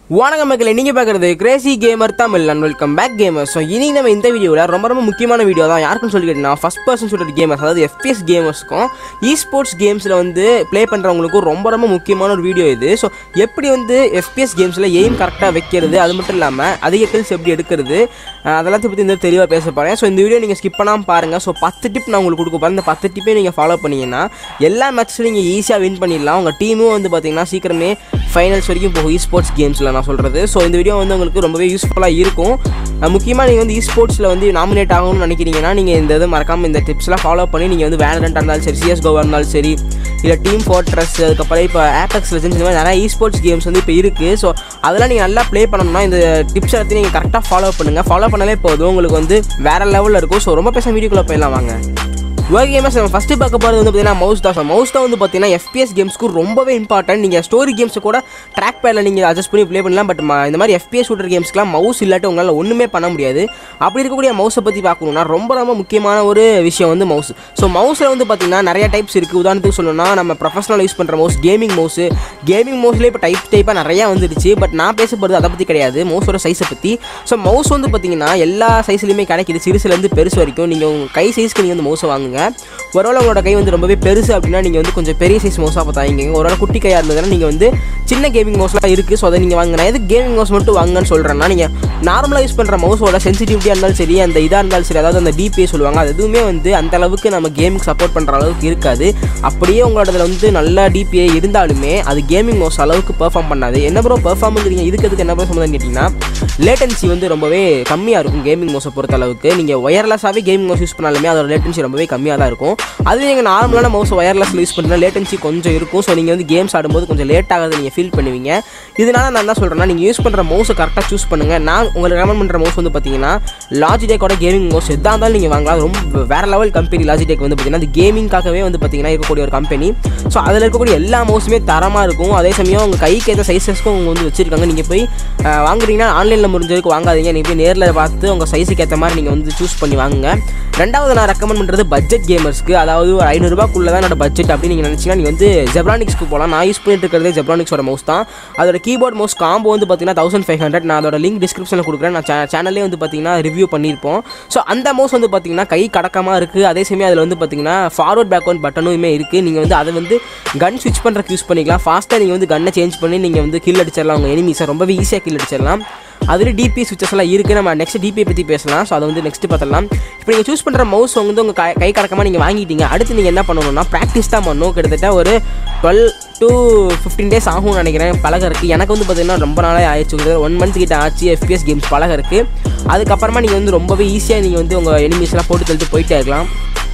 வணக்கம் மக்களே நீங்கள் பார்க்குறது crazy gamer Tamil and welcome back gamer so இனி நம்ம இந்த வீடியோவில் ரொம்ப ரொம்ப முக்கியமான வீடியோ தான் யாருக்குன்னு சொல்லி கேட்டிங்கன்னா ஃபஸ்ட் பர்சன் ஷூட்டர் கேமர்ஸ் அதாவது எஃபிஎஸ் கேமர்ஸ்க்கும் இ ஸ்போர்ட்ஸ் கேம்ஸில் வந்து ப்ளே பண்ணுறவங்களுக்கும் ரொம்ப ரொம்ப முக்கியமான ஒரு வீடியோ இது ஸோ எப்படி வந்து எஃபிஎஸ் கேம்ஸில் எய்ம் கரெக்டாக வைக்கிறது அது மட்டும் இல்லாமல் அதிக கில்ஸ் எப்படி எடுக்கிறது அஹ் அதெல்லாம் பற்றி இந்த தெளிவாக பேச போகிறேன் ஸோ இந்த வீடியோ நீங்கள் ஸ்கிப் பண்ணாமல் பாருங்கள் ஸோ பத்து டிப் நான் உங்களுக்கு கொடுக்க போகிறேன் இந்த பத்து டிப்பே நீங்கள் ஃபாலோ பண்ணீங்கன்னா எல்லா மேட்ச்லையும் நீங்கள் ஈஸியாக வின் பண்ணிடலாம் உங்கள் டீமும் வந்து பார்த்தீங்கன்னா சீக்கிரமே ஃபைனல்ஸ் வரைக்கும் போகும் இ ஸ்போர்ட்ஸ் கேம்ஸில் நான் சொல்கிறது ஸோ இந்த வீடியோ வந்து உங்களுக்கு ரொம்பவே யூஸ்ஃபுல்லாக இருக்கும் முக்கியமாக நீங்கள் வந்து இ ஸ்போர்ட்ஸில் வந்து நாமினேட் ஆகணும்னு நினைக்கிறீங்கன்னா நீங்கள் இந்த இது மறக்காமல் இந்த டிப்ஸ்லாம் ஃபாலோ பண்ணி நீங்கள் வந்து வேலரண்டாக இருந்தாலும் சரி சிஎஸ் கோவாக இருந்தாலும் சரி இல்லை டீம் ஃபோர்ட்ரஸ் அதுக்கப்புறம் இப்போ ஆப்பெக்ஸ் லெஜன்ஸ் இந்த மாதிரி நிறைய இ ஸ்போர்ட்ஸ் கேம்ஸ் வந்து இப்போ இருக்குது ஸோ அதெல்லாம் நீங்கள் நல்லா ப்ளே பண்ணணும்னா இந்த டிப்ஸ் எல்லாத்தையும் நீங்கள் கரெக்டாக ஃபாலோ பண்ணுங்கள் ஃபாலோ பண்ணாலே போதும் உங்களுக்கு வந்து வேறு லெவலில் இருக்கும் ஸோ ரொம்ப பேச வீடியோக்குள்ளே போயிடலாம் வாங்க ஓகே கேமர்ஸ் நம்ம ஃபஸ்ட்டு பார்க்க போகிறது வந்து பார்த்தீங்கன்னா மவுஸ் தான் ஸோ மவுஸ் தான் வந்து பார்த்தீங்கன்னா எஃபிஎஸ் கேம்ஸ்க்கு ரொம்பவே இம்பார்ட்டன்ட் நீங்கள் ஸ்டோரி கேம்ஸை கூட ட்ராக் பேடில் நீங்கள் அட்ஜஸ்ட் பண்ணி ப்ளே பண்ணலாம் பட் இந்த மாதிரி எஃபிஎஸ் ஷூட்டர் கேம்ஸ்க்குலாம் மவுஸ் இல்லாட்டி உங்களால் ஒன்றுமே பண்ண முடியாது அப்படி இருக்கக்கூடிய மவுஸை பற்றி பார்க்கணும்னா ரொம்ப ரொம்ப முக்கியமான ஒரு விஷயம் வந்து மவுஸ் ஸோ மவுஸில் வந்து பார்த்தீங்கன்னா நிறைய டைப்ஸ் இருக்குது உதாரணத்துக்கு சொல்லணும்னா நம்ம ப்ரொஃபஷனல் யூஸ் பண்ணுற மவுஸ் கேமிங் மவுஸ் கேமிங் மவுஸ்லேயே இப்போ டைப் டைப்பாக நிறையா வந்துடுச்சு பட் நான் பேச போகிறது அதை பற்றி கிடையாது மவுஸோட சைஸை பற்றி ஸோ மவுஸ் வந்து பார்த்தீங்கன்னா எல்லா சைஸ்லையுமே கிடைக்குது சிறுசுலேருந்து பெருசு வரைக்கும் நீங்கள் உங்கள் கை சைஸ்க்கு நீங்கள் வந்து மவுஸை வாங்குங்க ஒருவேளை உங்களோட கை வந்து ரொம்பவே பெருசு அப்படின்னா நீங்கள் வந்து கொஞ்சம் பெரிய சைஸ் மவுஸாக பார்த்து வாங்கிங்க ஒருவேளை குட்டி கையாக இருந்ததுன்னா நீங்கள் வந்து சின்ன கேமிங் மவுஸ்லாம் இருக்குது ஸோ அதை நீங்கள் வாங்கினா எது கேமிங் மவுஸ் மட்டும் வாங்கன்னு சொல்கிறேன்னா நீங்கள் நார்மலாக யூஸ் பண்ணுற மவுஸோட சென்சிட்டிவிட்டியாக இருந்தாலும் சரி அந்த இதாக இருந்தாலும் சரி அதாவது அந்த டிபிஏ சொல்லுவாங்க அது எதுவுமே வந்து அந்த அளவுக்கு நம்ம கேமுக்கு சப்போர்ட் பண்ணுற அளவுக்கு இருக்காது அப்படியே உங்களோட வந்து நல்ல டிபிஏ இருந்தாலுமே அது கேமிங் மவுஸ் அளவுக்கு பெர்ஃபார்ம் பண்ணாது என்ன ப்ரோ பெர்ஃபார்முங்கிறீங்க இதுக்கு எதுக்கு என்ன ப்ரோ சம்மந்தம் கேட்டிங்கன்னா லேட்டன்சி வந்து ரொம்பவே கம்மியாக இருக்கும் கேமிங் மவுஸை பொறுத்த அளவுக்கு நீங்கள் ஒயர்லெஸ்ஸாகவே கேமிங் மவுஸ் யூஸ் பண்ணாலுமே அதோட லேட்டன்சி ரொம்பவே கம்மியாக தான் இருக்கும் அது நீங்கள் நார்மலான மவுஸ் ஒயர்லெஸில் யூஸ் பண்ணுறா லேட்டன்சி கொஞ்சம் இருக்கும் ஸோ நீங்கள் வந்து கேம்ஸ் ஆடும்போது கொஞ்சம் லேட் ஆகாது நீங்கள் ஃபீல் பண்ணுவீங்க இதனால நான் என்ன சொல்கிறேன்னா நீங்கள் யூஸ் பண்ணுற மவுஸை கரெக்டாக சூஸ் பண்ணுங்கள் நான் உங்களுக்கு ரெக்கமெண்ட் பண்ணுற மவுஸ் வந்து பார்த்தீங்கன்னா லாஜிடேக்கோட கேமிங் மவுஸ் எதாக இருந்தாலும் நீங்கள் வாங்கலாம் ரொம்ப வேறு லெவல் கம்பெனி லாஜிடேக் வந்து பார்த்தீங்கன்னா அது கேமிங்காகவே வந்து பார்த்தீங்கன்னா இருக்கக்கூடிய ஒரு கம்பெனி ஸோ அதில் இருக்கக்கூடிய எல்லா மவுஸுமே தரமாக இருக்கும் அதே சமயம் உங்கள் கைக்கு ஏற்ற சைஸஸ்க்கும் அவங்க வந்து வச்சுருக்காங்க நீங்கள் போய் அஹ், வாங்குறீங்கன்னா ஆன்லைனில் முடிஞ்சதுக்கு வாங்காதீங்க நீங்கள் போய் நேரில் பார்த்து உங்கள் சைஸுக்கு ஏற்ற மாதிரி நீங்கள் வந்து சூஸ் பண்ணி வாங்குங்க ரெண்டாவது நான் ரெக்கமெண்ட் பண்ணுறது பட்ஜெட் கேமர்ஸ்க்கு அதாவது ஒரு ஐநூறுரூபாக்குள்ளே தான் என்னோட பட்ஜெட் அப்படின்னு நீங்கள் நினச்சிங்கன்னா நீங்கள் வந்து ஜெப்ரானிக்ஸ்க்கு போகலாம் நான் யூஸ் பண்ணிட்டு இருக்கிறதே ஜெப்ரானிக்ஸோட மவுஸ் தான் அதோட கீபோர்ட் மவுஸ் காம்போ வந்து பார்த்தீங்கன்னா தௌசண்ட் ஃபைவ் ஹண்ட்ரட் நான் அதோட லிங்க் டிஸ்கிரிப்ஷனில் கொடுக்குறேன் நான் சேனல்லே வந்து பார்த்தீங்கன்னா ரிவ்யூ பண்ணியிருப்போம் ஸோ அந்த மவுஸ் வந்து பார்த்தீங்கன்னா கை கடக்கமாக இருக்குது அதே சமயம் அதில் வந்து பார்த்தீங்கன்னா ஃபார்வர்ட் பேக்வர்ட் பட்டனுமே இருக்குது நீங்கள் வந்து அதை வந்து கன் ஸ்விட்ச் பண்ணுறதுக்கு யூஸ் பண்ணிக்கலாம் ஃபாஸ்ட்டாக நீங்கள் வந்து கன்னை சேஞ்ச் பண்ணி நீங்கள் வந்து கில் அடிச்சிடலாம் உங்கள் எனிமீஸை ரொம்பவே ஈஸியாக கில் அடிச்சிடலாம் அதில் டிபி சுவிச்சஸ் எல்லாம் இருக்குது நம்ம நெக்ஸ்ட் டிபி பற்றி பேசலாம் ஸோ அதை வந்து நெக்ஸ்ட் பார்த்துலாம் இப்போ நீங்கள் சூஸ் பண்ணுற மவுஸ் வந்து உங்கள் கை கை கடக்கமாக நீங்கள் வாங்கிட்டீங்க அடுத்து நீங்கள் என்ன பண்ணணும்னா ப்ராக்டிஸ் தான் பண்ணணும் கிட்டத்தட்ட ஒரு டுவெல் டு ஃபிஃப்டீன் டேஸ் ஆகும்னு நினைக்கிறேன் பழகறதுக்கு எனக்கு வந்து பார்த்தீங்கன்னா ரொம்ப நாளே ஆயிடுச்சு ஒன் மந்த் கிட்ட ஆச்சு எஃபிஎஸ் கேம்ஸ் பழகறதுக்கு அதுக்கப்புறமா நீங்கள் வந்து ரொம்பவே ஈஸியாக நீங்கள் வந்து உங்கள் எனிமீஸ்லாம் போட்டு தள்ளிட்டு போயிட்டே இருக்கலாம்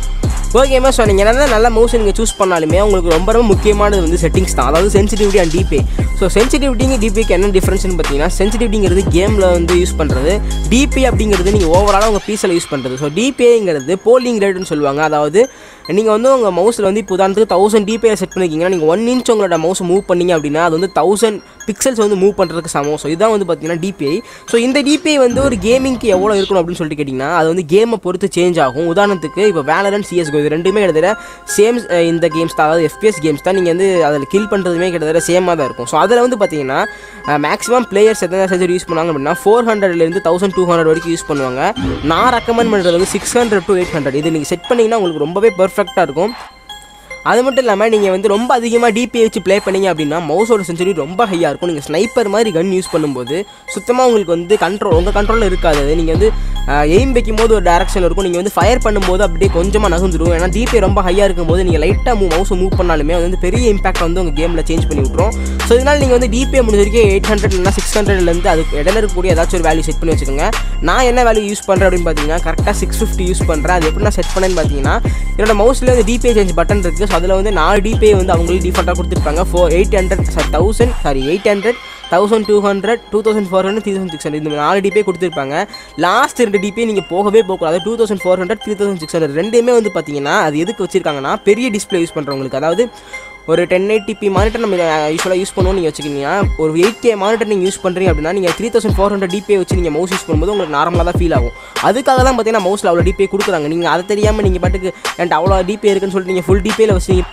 ஓகேமா ஸோ நீங்கள் என்ன நல்ல மவுஸ் நீங்கள் சூஸ் பண்ணாலுமே உங்களுக்கு ரொம்ப ரொம்ப முக்கியமானது வந்து செட்டிங்ஸ் தான் அதாவது சென்சிட்டிவிட்டி அண்ட் டிபே ஸோ சென்சிட்டிவிட்டிங்க டிபிக்கு என்ன டிஃப்ரென்ஸ்னு பார்த்தீங்கன்னா சென்சிட்டிவிட்டிங்கிறது கேமில் வந்து யூஸ் பண்ணுறது டிபி அப்படிங்கிறது நீங்கள் ஓவராலாக உங்கள் பீஸில் யூஸ் பண்ணுறது ஸோ டிபிங்கிறது போலிங் ரேட்னு சொல்லுவாங்க அதாவது நீங்கள் வந்து உங்கள் மவுஸில் வந்து இப்போ உதாரணத்துக்கு தௌசண்ட் டிபியை செட் பண்ணிக்கிங்கன்னா நீங்கள் ஒன் இன்ச் உங்களோட மவுஸ் மூவ் பண்ணீங்க அப்படின்னா அது வந்து தௌசண்ட் பிக்சல்ஸ் வந்து மூவ் பண்ணுறதுக்கு சமம் ஸோ இதான் வந்து பார்த்தீங்கன்னா டிபிஐ ஸோ இந்த டிபிஐ வந்து ஒரு கேமிங்க்கு எவ்வளோ இருக்கணும் அப்படின்னு சொல்லிட்டு கேட்டிங்கன்னா அது வந்து கேமை பொறுத்து சேஞ்ச் ஆகும் உதாரணத்துக்கு இப்போ வேலரன் சிஎஸ்கோ இது ரெண்டுமே கிட்டத்தட்ட சேம் இந்த கேம்ஸ் தான் அதாவது எஃபிஎஸ் கேம்ஸ் தான் நீங்கள் வந்து அதில் கில் பண்ணுறதுமே கிட்டத்தட்ட சேமாக தான் இருக்கும் ஸோ அதில் வந்து பார்த்தீங்கன்னா மேக்ஸிமம் பிளேயர்ஸ் எத்தனை செஞ்சரி யூஸ் பண்ணுவாங்க அப்படின்னா ஃபோர் ஹண்ட்ரட்லேருந்து தௌசண்ட் டூ ஹண்ட்ரட் வரைக்கும் யூஸ் பண்ணுவாங்க நான் ரெக்கமெண்ட் பண்ணுறது வந்து six hundred to eight hundred இது நீங்கள் செட் பண்ணிங்கன்னா உங்களுக்கு ரொம்பவே பர்ஃபெக்டாக இருக்கும் அது மட்டும் இல்லாமல் நீங்கள் வந்து ரொம்ப அதிகமாக டிபி வச்சு ப்ளே பண்ணீங்க அப்படின்னா மவுஸோட சென்சுரி ரொம்ப ஹையாக இருக்கும் நீங்கள் ஸ்னைப்பர் மாதிரி கன் யூஸ் பண்ணும்போது சுத்தமாக உங்களுக்கு வந்து கண்ட்ரோல் உங்கள் கண்ட்ரோலில் இருக்காது அது நீங்கள் வந்து எய்ம் வைக்கும் போது ஒரு டேரக்ஷனில் இருக்கும் நீங்கள் வந்து ஃபயர் பண்ணும்போது அப்படியே கொஞ்சமாக நகர்ந்துடும் ஏன்னா டிபி ரொம்ப ஹையாக இருக்கும்போது நீங்கள் லைட்டாக மூவ் மவுஸை மூவ் பண்ணாலுமே அது வந்து பெரிய இம்பாக்ட் வந்து உங்கள் கேமில் சேஞ்ச் பண்ணி விட்ரும் ஸோ இதனால் நீங்கள் வந்து டிபிஐ முடிஞ்ச வரைக்கும் எயிட் ஹண்ட்ரட் இல்லைனா சிக்ஸ் ஹண்ட்ரட்லேருந்து அதுக்கு இடையில இருக்கக்கூடிய ஏதாச்சும் ஒரு வேல்யூ செட் பண்ணி வச்சுக்கோங்க நான் என்ன வேல்யூ யூஸ் பண்ணுறேன் அப்படின்னு பார்த்தீங்கன்னா கரெக்டாக சிக்ஸ் ஃபிஃப்டி யூஸ் பண்ணுறேன் அது எப்படி நான் செட் பண்ணேன்னு பார்த்தீங்கன்னா என்னோட மவுஸில் வந்து டிபிஐ சேஞ்ச் பட்டன் இருக்குது ஸோ அதில் வந்து நாலு டிபிஐ வந்து அவங்களுக்கு டிஃபால்ட்டாக கொடுத்துருப்பாங்க four eight hundred sorry thousand sorry eight hundred thousand two hundred two thousand four hundred three thousand six hundred இந்த நாலு டிபே கொடுத்துருப்பாங்க லாஸ்ட் ரெண்டு டிபே நீங்கள் போகவே போகக்கூடாது two thousand four hundred three thousand six hundred ரெண்டுமே வந்து பார்த்தீங்கன்னா அது எதுக்கு வச்சிருக்காங்கன்னா பெரிய டிஸ்பிளே யூஸ் பண்ணுறவங்களுக்கு அதாவது ஒரு டென் எயிட்டிபி மானிட்டர் நம்ம யூஸ்வலாக யூஸ் பண்ணுவோம் நீங்கள் வச்சுக்கிங்கன்னா ஒரு எயிட் கே மானிட்டர் நீங்கள் யூஸ் பண்ணுறீங்க அப்படின்னா நீங்கள் three thousand four hundred DPI வச்சு நீங்கள் மவுஸ் யூஸ் பண்ணும்போது உங்களுக்கு நார்மலாக தான் ஃபீல் ஆகும் அதுக்காக தான் பார்த்தீங்கன்னா மவுஸில் அவ்வளோ டிபே கொடுக்குறாங்க நீங்கள் அதை தெரியாமல் நீங்கள் பாட்டுக்கு என்கிட்ட அவ்வளோ டிபே இருக்குன்னு சொல்லிட்டு நீங்கள் ஃபுல் டிபேல வச்சு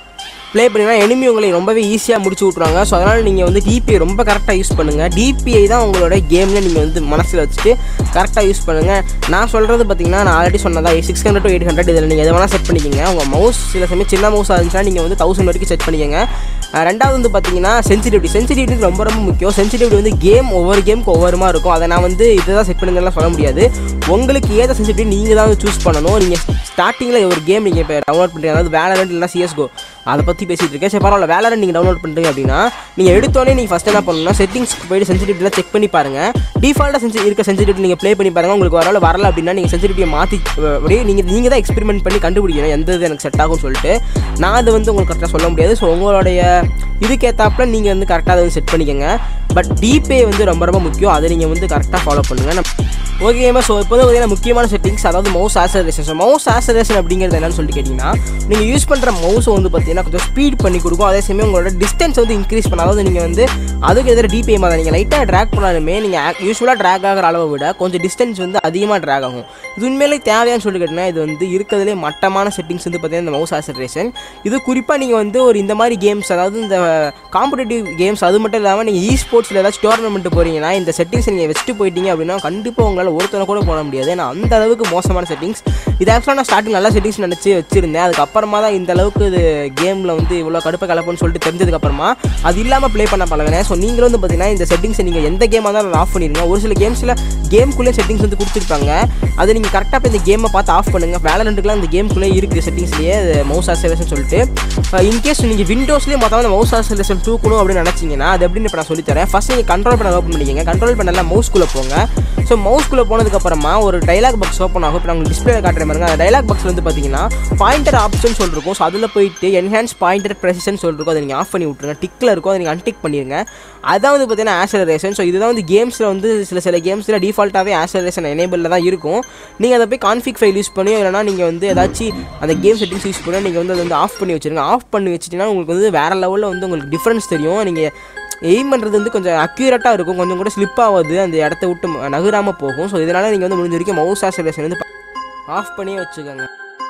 ப்ளே பண்ணிங்கன்னா enemy உங்களை ரொம்பவே ஈஸியாக முடிச்சு விட்ருவாங்க ஸோ அதனால் நீங்கள் வந்து டிபிஐ ரொம்ப கரெக்டாக யூஸ் பண்ணுங்கள் டிபிஐ தான் உங்களோட கேமில் நீங்கள் வந்து மனசில் வச்சுட்டு கரெக்டாக யூஸ் பண்ணுங்கள் நான் சொல்கிறது பார்த்தீங்கன்னா நான் ஆல்ரெடி சொன்னதா six hundred to eight hundred இதில் நீங்கள் எது வேணால் செட் பண்ணிக்கோங்க உங்கள் மவுஸ் சில சமயம் சின்ன மவுஸாக இருந்துச்சுன்னா நீங்கள் வந்து தௌசண்ட் வரைக்கும் செட் பண்ணிக்கோங்க அஹ் ரெண்டாவது வந்து பார்த்தீங்கன்னா சென்சிட்டிவிட்டி சென்சிட்டிவிட்டி ரொம்ப ரொம்ப முக்கியம் சென்சிட்டிவிட்டி வந்து கேம் ஒவ்வொரு கேமுக்கு ஒவ்வொரு மாதிரி இருக்கும் அதை நான் வந்து இதுதான் செட் பண்ணுங்கலாம் சொல்ல முடியாது உங்களுக்கு ஏத சென்சிட்டிவிட்டி நீங்கள் தான் சூஸ் பண்ணணும் நீங்கள் ஸ்டார்டிங்கில் ஒரு கேம் நீங்கள் இப்போ டவுன்லோட் பண்ணுறீங்க அதாவது வேலரண்ட் இல்லைனா சிஎஸ்கோ அதை பற்றி பேசிகிட்டு இருக்கேன் சரி பரவாயில்ல வேலரண்ட் நீங்கள் டவுன்லோட் பண்ணுறீங்க அப்படின்னா நீங்கள் எடுத்தோடனே நீங்கள் ஃபஸ்ட் என்ன பண்ணணும்னா செட்டிங்ஸ்க்கு போயிட்டு சென்சிட்டிவிட்டிலாம் செக் பண்ணி பாருங்கள் டிஃபால்ட்டாக சென்சி இருக்க சென்சிட்டிவிட்டி நீங்கள் ப்ளே பண்ணி பாருங்கள் உங்களுக்கு வரல வரல அப்படின்னா நீங்கள் சென்சிட்டிவிட்டியை மாற்றி அப்படியே நீங்கள் நீங்கள் தான் எக்ஸ்பெரிமெண்ட் பண்ணி கண்டுபிடிக்கணும் எந்த இது எனக்கு செட் ஆகும்னு சொல்லிட்டு நான் அது வந்து உங்களுக்கு கரெக்டாக சொல்ல முடியாது ஸோ உங்களுடைய இதுக்கேற்றாப்புல நீங்கள் வந்து கரெக்டாக அதை செட் பண்ணிக்கோங்க பட் டிபே வந்து ரொம்ப ரொம்ப முக்கியம் அதை நீங்கள் வந்து கரெக்டாக ஃபாலோ பண்ணுங்கள் ஓகே ஸோ இப்போ வந்து பார்த்தீங்கன்னா முக்கியமான செட்டிங்ஸ் அதாவது mouse acceleration so mouse acceleration அப்படிங்கிறது என்னன்னு சொல்லிட்டு கேட்டிங்கன்னா நீங்கள் யூஸ் பண்ணுற மவுஸை வந்து பார்த்தீங்கன்னா கொஞ்சம் ஸ்பீட் பண்ணி கொடுக்கும் அதே சமயம் உங்களோட டிஸ்டன்ஸ் வந்து இன்க்ரீஸ் பண்ண அதாவது நீங்கள் வந்து அதுக்கு எதிராக டிபிஐ மாதிரி நீங்கள் லைட்டாக ட்ராக் பண்ணாலுமே நீங்கள் யூஸ்வலாக ட்ராக் ஆகிற அளவை விட கொஞ்சம் டிஸ்டன்ஸ் வந்து அதிகமாக ட்ராக் ஆகும் இது உண்மையிலே தேவையான்னு சொல்லிட்டு கேட்டிங்கன்னா இது வந்து இருக்கிறதுலே மட்டமான செட்டிங்ஸ் வந்து பார்த்தீங்கன்னா இந்த மவுஸ் ஆசரேஷன் இது குறிப்பாக நீங்கள் வந்து ஒரு இந்த மாதிரி கேம்ஸ் அதாவது இந்த காம்படிட்டிவ் கேம்ஸ் அது மட்டும் இல்லாமல் நீங்கள் இ ஸ்போர்ட்ஸில் ஏதாச்சும் டோர்னமெண்ட் போகிறீங்கன்னா இந்த செட்டிங்ஸ் நீங்கள் வச்சுட்டு போயிட்டீங்க அப்படின்னா கண்டிப்பாக உங்களால் ஒருத்தனை கூட போட முடியாது ஏன்னா அந்த அளவுக்கு மோசமான செட்டிங்ஸ் இது ஆக்சுவலாக நான் ஸ்டார்டிங் நல்ல செட்டிங்ஸ் நினச்சி வச்சிருந்தேன் அதுக்கப்புறமா தான் இந்த அளவுக்கு இது கேமில் வந்து இவ்வளோ கடுப்பை கலப்புன்னு சொல்லிட்டு தெரிஞ்சதுக்கப்புறமா அது இல்லாமல் ப்ளே பண்ண பழகினேன் ஸோ நீங்களும் வந்து பார்த்தீங்கன்னா இந்த செட்டிங்ஸை நீங்கள் எந்த கேமாக இருந்தாலும் ஆஃப் பண்ணிடுங்க ஒரு சில கேம்ஸில் கேம்குள்ளே செட்டிங்ஸ் வந்து கொடுத்துருப்பாங்க அதை நீங்கள் கரெக்டாக இப்போ இந்த கேமை பார்த்து ஆஃப் பண்ணுங்கள் வேலண்ட்டுக்குலாம் இந்த கேம்குள்ளே இருக்குது செட்டிங்ஸ்லேயே மவுஸ் ஆசரேஷன் சொல்லிட்டு இன்கேஸ் நீங்கள் விண்டோஸ்லேயே மொத்தம் அந்த மவுஸ் ஆசரேஷன் தூக்கணும் அப்படின்னு நினச்சிங்கன்னா அது எப்படின்னு இப்போ நான் சொல்லித்தரேன் ஃபஸ்ட் நீங்கள் கண்ட்ரோல் பண்ண ஓப்பன் பண்ணிக்கங்க கண்ட்ரோல் பண்ணல மவுஸ்குள்ளே போங்க ஸோ மவுஸ்குள்ளே போனதுக்கப்புறமா ஒரு டைலாக் பாக்ஸ் ஓப்பன் ஆகும் இப்போ நான் உங்களுக்கு டிஸ்பிளே காட்டுற பாருங்க அந்த டைலாக் பாக்ஸில் வந்து பார்த்தீங்கன்னா பாயிண்டர் ஆப்ஷன் சொல்லிருக்கும் ஸோ அதில் போயிட்டு என்ஹான்ஸ் பாயிண்டர் ப்ரெசிஷன் சொல்லிருக்கும் அதை நீங்கள் ஆஃப் பண்ணி விட்ருங்க டிக்கில் இருக்கும் அதை நீங்கள் அன்டிக் பண்ணிடுங்க அதான் வந்து பார்த்தீங்கன்னா ஆசலரேஷன் ஸோ இதுதான் வந்து கேம்ஸில் வந்து சில சில கேம்ஸில் டிஃபால்ட்டாகவே ஆசலரேஷன் எனேபிளில் தான் இருக்கும் நீங்கள் அதை போய் கான்ஃபிக் ஃபைல் யூஸ் பண்ணி இல்லைனா நீங்கள் வந்து ஏதாச்சும் அந்த கேம் செட்டிங்ஸ் யூஸ் பண்ணி நீங்கள் வந்து அதை வந்து ஆஃப் பண்ணி வச்சுருங்க ஆஃப் பண்ணி வச்சிட்டிங்கன்னா உங்களுக்கு வந்து வேறு லெவலில் வந்து உங்களுக்கு டிஃப்ரென்ஸ் தெரியும் நீங்கள் எய்ம் பண்ணுறது வந்து கொஞ்சம் அக்யூரேட்டாக இருக்கும் கொஞ்சம் கூட ஸ்லிப் ஆகாது அந்த இடத்த விட்டு நகராமல் போகும் ஸோ இதனால் நீங்கள் வந்து முடிஞ்ச வரைக்கும் மவுஸ் ஆசலேஷன் வந்து ஆஃப் பண்ணியே வச்சுக்கோங்க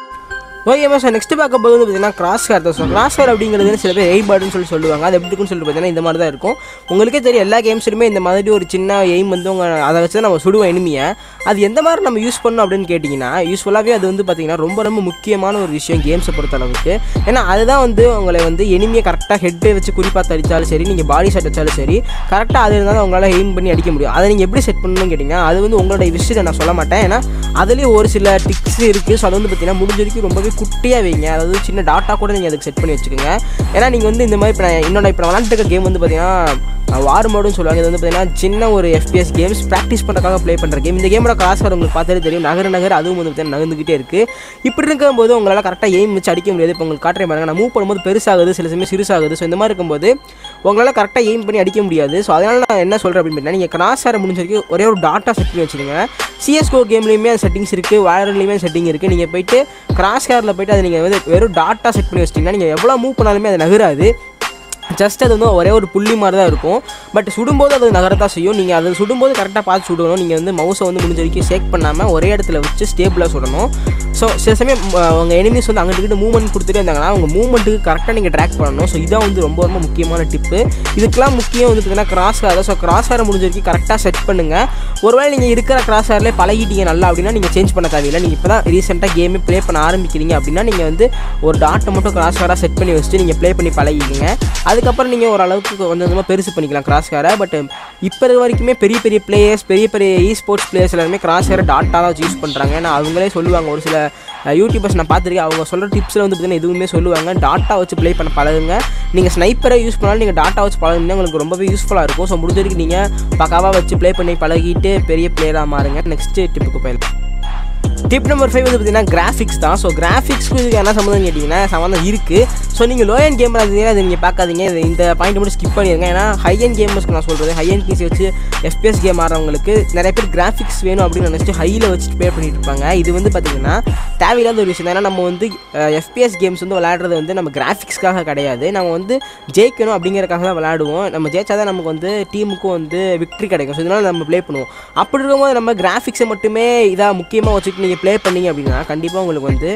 ஓகே சார் நெக்ஸ்ட் பார்க்க போது வந்து பார்த்தீங்கன்னா கிராஸ் ஹேர் தான் ஸோ கிராஸ் ஹேர் அப்படிங்கிறது சில பேர் எய்ம் பேர்டுன்னு சொல்லி சொல்லுவாங்க அது எப்படி இருக்குன்னு சொல்லிட்டு பார்த்தீங்கன்னா இந்த மாதிரி தான் இருக்கும் உங்களுக்கே தெரியும் எல்லா கேம்ஸ்லையுமே இந்த மாதிரி ஒரு சின்ன எய்ம் வந்து உங்க அதை வச்சு தான் நம்ம சுடுவோம் எனிமியை அது எந்த மாதிரி நம்ம யூஸ் பண்ணணும் அப்படின்னு கேட்டிங்கன்னா யூஸ்ஃபுல்லாகவே அது வந்து பார்த்தீங்கன்னா ரொம்ப ரொம்ப முக்கியமான ஒரு விஷயம் கேம்ஸை பொறுத்த அளவுக்கு ஏன்னா அதுதான் வந்து உங்களை வந்து எனிமியை கரெக்டாக ஹெட்டை வச்சு குறிப்பாக அடித்தாலும் சரி நீங்கள் பாடி ஷாட் வச்சாலும் சரி கரெக்டாக அது இருந்தாலும் உங்களால் எய்ம் பண்ணி அடிக்க முடியும் அதை நீங்கள் எப்படி செட் பண்ணணும்னு கேட்டிங்கன்னா அது வந்து உங்களோட விஷயத்தை நான் சொல்ல மாட்டேன் ஏன்னா அதுலேயும் ஒரு சில டிக்ஸ் இருக்குது ஸோ அது வந்து பார்த்தீங்கன்னா முடிஞ்ச வரைக்கும் ரொம்பவே குட்டியாக வைங்க அதாவது சின்ன டாட்டா கூட நீங்கள் அதுக்கு செட் பண்ணி வச்சுக்கோங்க ஏன்னா நீங்கள் வந்து இந்த மாதிரி இப்போ நான் இன்னொன்று இப்போ நான் விளாண்டுருக்க கேம் வந்து பார்த்தீங்கன்னா வார் மோடுன்னு சொல்லுவாங்க இது வந்து பார்த்தீங்கன்னா சின்ன ஒரு எஃபிஎஸ் கேம்ஸ் ப்ராக்டிஸ் பண்ணுறதுக்காக ப்ளே பண்ணுற கேம் இந்த கேமோட கிளாஸ் உங்களுக்கு பார்த்தாலே தெரியும் நகர நகர் அதுவும் வந்து பார்த்தீங்கன்னா நகர்ந்துக்கிட்டே இருக்குது இப்படி இருக்கும்போது உங்களால் கரெக்டாக எய்ம் வச்சு அடிக்க முடியாது இப்போ உங்களுக்கு காட்டுறேன் பாருங்க நான் மூவ் பண்ணும்போது பெருசாகுது சில சமயம் சிறுசாகுது ஸோ இந்த மாதிரி இருக்கும்போது உங்களால் கரெக்டாக எய்ம் பண்ணி அடிக்க முடியாது ஸோ அதனால் நான் என்ன சொல்கிறேன் அப்படின்னு பார்த்தீங்கன்னா நீங்கள் கிராஸ் ஆர முடிஞ்ச வரைக்கும் ஒரே ஒரு டாட்டா செட் பண்ணி வச்சுருங்க சிஎஸ்கோ கேம்லேயுமே அந்த செட்டிங்ஸ் இருக்குது வேலர்லேயுமே செட்டிங் இருக்குது நீங்கள் போயிட்டு கிராஸ் ஹேரில் போயிட்டு அதை நீங்கள் வந்து வெறும் டாட்டா செட் பண்ணி வச்சிட்டிங்கன்னா நீங்கள் எவ்வளோ மூவ் பண்ணாலுமே அது நகராது ஜஸ்ட் அது வந்து ஒரே ஒரு புள்ளி மாதிரி தான் இருக்கும் பட் சுடும்போது அது நகரத்தான் செய்யும் நீங்கள் அது சுடும்போது கரெக்டாக பார்த்து சுடணும் நீங்கள் வந்து மவுஸை வந்து முடிஞ்ச வரைக்கும் ஷேக் பண்ணாமல் ஒரே இடத்துல வச்சு ஸ்டேபிளாக சுடணும் ஸோ சில சமயம் அஹ், உங்கள் எனிமீஸ் வந்து அங்கிட்டு மூவ்மெண்ட் கொடுத்துட்டே இருந்தாங்கன்னா உங்கள் மூவ்மெண்ட்டுக்கு கரெக்டாக நீங்கள் ட்ராக் பண்ணணும் ஸோ இதான் வந்து ரொம்ப ரொம்ப முக்கியமான டிப்பு இதுக்கெல்லாம் முக்கியம் வந்து பார்த்தீங்கன்னா கிராஸ் ஹேர் ஸோ கிராஸ் ஹேரை முடிஞ்ச வரைக்கும் கரெக்டாக செட் பண்ணுங்கள் ஒருவேளை நீங்கள் இருக்கிற கிராஸ் ஹேர்லேயே பழகிட்டீங்க நல்லா அப்படின்னா நீங்கள் சேஞ்ச் பண்ண தேவையில்லை நீங்கள் இப்போ தான் ரீசெண்டாக கேமே ப்ளே பண்ண ஆரம்பிக்கிறீங்க அப்படின்னா நீங்கள் வந்து ஒரு டாட்டை மட்டும் கிராஸ் ஹேராக செட் பண்ணி வச்சுட்டு நீங்கள் ப்ளே பண்ணி பழகிக்கிங்க அதுக்கப்புறம் நீங்கள் ஓரளவுக்கு கொஞ்சம் கொஞ்சமாக பெருசு பண்ணிக்கலாம் கிராஸ் ஹேரை பட் இப்போ இருக்க வரைக்குமே பெரிய பெரிய பிளேயர்ஸ் பெரிய பெரிய இ ஸ்போர்ட்ஸ் பிளேயர்ஸ் எல்லாருமே கிராஸ் ஹேரை டாட்டா தான் வச்சு யூஸ் பண்ணுறாங்க ஏன்னா அவங்களே சொல்லுவாங்க ஒரு சில யூடியூபர்ஸ் நான் பார்த்துருக்கேன் அவங்க சொல்கிற டிப்ஸில் வந்து பார்த்தீங்கன்னா எதுவுமே சொல்லுவாங்க டாட்டா வச்சு ப்ளே பண்ண பழகுங்க நீங்கள் ஸ்னைப்பரை யூஸ் பண்ணாலும் நீங்கள் டாட்டா வச்சு பழகுனீங்கன்னா உங்களுக்கு ரொம்பவே யூஸ்ஃபுல்லாக இருக்கும் ஸோ முடிஞ்ச வரைக்கும் நீங்கள் பக்காவாக வச்சு ப்ளே பண்ணி பழகிட்டு பெரிய பிளேயராக மாறுங்க நெக்ஸ்ட்டு டிப்புக்கு போயிடலாம் டிப் நம்பர் ஃபைவ் வந்து பார்த்தீங்கன்னா கிராஃபிக்ஸ் தான் ஸோ கிராஃபிக்ஸ்க்கு இதுக்கு என்ன சம்மந்தம் கேட்டிங்கன்னா சம்மந்தம் இருக்குது ஸோ நீங்கள் லோ என் கேமரா இருந்தீங்கன்னா அதை நீங்கள் பார்க்காதீங்க இது இந்த பாயிண்ட் மட்டும் ஸ்கிப் பண்ணிடுங்க ஏன்னா ஹை என் கேமர்ஸ்க்கு நான் சொல்கிறது ஹை என் பிசி வச்சு எஃபிஎஸ் கேம் ஆடுறவங்களுக்கு நிறைய பேர் கிராஃபிக்ஸ் வேணும் அப்படின்னு நினச்சிட்டு ஹையில் வச்சுட்டு ப்ளே பண்ணிட்டு இருப்பாங்க இது வந்து பார்த்தீங்கன்னா தேவையில்லாத ஒரு விஷயம் தான் ஏன்னா நம்ம வந்து எஃபிஎஸ் கேம்ஸ் வந்து விளையாடுறது வந்து நம்ம கிராஃபிக்ஸ்க்காக கிடையாது நம்ம வந்து ஜெயிக்கணும் அப்படிங்கிறதுக்காக தான் விளையாடுவோம் நம்ம ஜெயிச்சா தான் நமக்கு வந்து டீமுக்கும் வந்து விக்ட்ரி கிடைக்கும் ஸோ இதனால் நம்ம ப்ளே பண்ணுவோம் அப்படி இருக்கும்போது நம்ம கிராஃபிக்ஸை மட்டுமே இதாக முக்கியமாக வச்சுட்டு நீங்கள் ப்ளே பண்ணீங்க அப்படின்னா கண்டிப்பாக உங்களுக்கு வந்து